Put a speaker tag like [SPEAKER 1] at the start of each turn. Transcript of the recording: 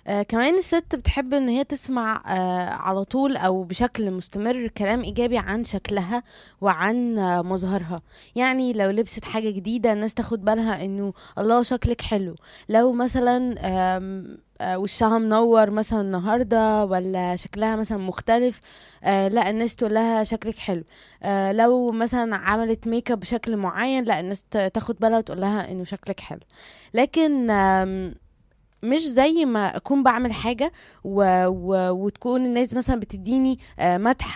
[SPEAKER 1] آه كمان الست بتحب ان هي تسمع آه على طول او بشكل مستمر كلام ايجابي عن شكلها وعن آه مظهرها يعني لو لبست حاجة جديدة الناس تاخد بالها انه الله شكلك حلو لو مثلا آم، آه، وشها منور مثلا النهارده ولا شكلها مثلا مختلف آه لا الناس تقول لها شكلك حلو آه لو مثلا عملت ميك اب بشكل معين لا الناس ت- تاخد بالها وتقول لها انه شكلك حلو لكن آم، مش زي ما اكون بعمل حاجه و... و... وتكون الناس مثلا بتديني آه، مدح